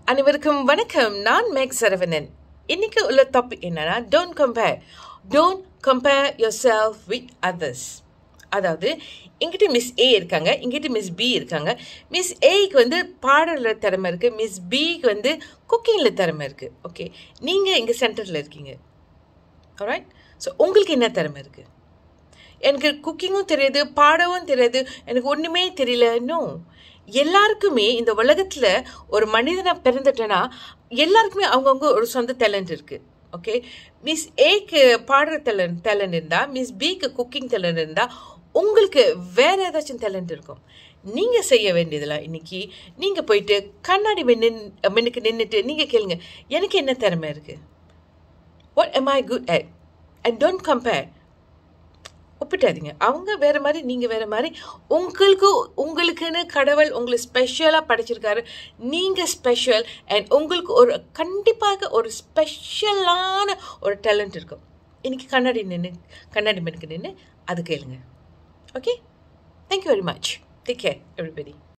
அனைவருக்கும் வணக்கம் நான் மேக் சரவணன் இன்னைக்கு உள்ள டாபிக் என்னன்னா don't compare don't compare yourself with others அதாவது இங்கிட்ட மிஸ் ஏ இருக்காங்க இங்கிட்ட மிஸ் பி இருக்காங்க மிஸ் ஏக்கு வந்து பாடலில் திறமை இருக்குது மிஸ் பிக்கு வந்து குக்கிங்கில் திறமை இருக்குது ஓகே நீங்கள் இங்கே சென்டரில் இருக்கீங்க alright ஸோ உங்களுக்கு என்ன திறமை இருக்குது எனக்கு குக்கிங்கும் தெரியாது பாடவும் தெரியாது எனக்கு ஒன்றுமே தெரியல நோ எல்லாருக்குமே இந்த உலகத்தில் ஒரு மனிதனை பிறந்துட்டேன்னா எல்லாருக்குமே அவங்கவுங்க ஒரு சொந்த டேலண்ட் இருக்குது ஓகே மிஸ் ஏக்கு பாடுற டேலண்ட் டேலண்ட் இருந்தால் மிஸ் பிக்கு குக்கிங் டேலண்ட் இருந்தால் உங்களுக்கு வேற ஏதாச்சும் டேலண்ட் இருக்கும் நீங்கள் செய்ய வேண்டியதெல்லாம் இன்னைக்கு நீங்கள் போயிட்டு கண்ணாடி மின்னு மின்னுக்கு நின்றுட்டு நீங்கள் கேளுங்க எனக்கு என்ன திறமை இருக்குது what am I good at and don't compare ஒப்பிட்டாதீங்க அவங்க வேற மாதிரி நீங்கள் வேற மாதிரி உங்களுக்கு உங்களுக்குன்னு கடவுள் உங்களை ஸ்பெஷலாக படைச்சிருக்காரு நீங்கள் ஸ்பெஷல் அண்ட் உங்களுக்கு ஒரு கண்டிப்பாக ஒரு ஸ்பெஷலான ஒரு டேலண்ட் இருக்கும் இன்னைக்கு கண்ணாடி நின்று கண்ணாடி மணிக்கு நின்று அது கேளுங்க okay thank you very much take care everybody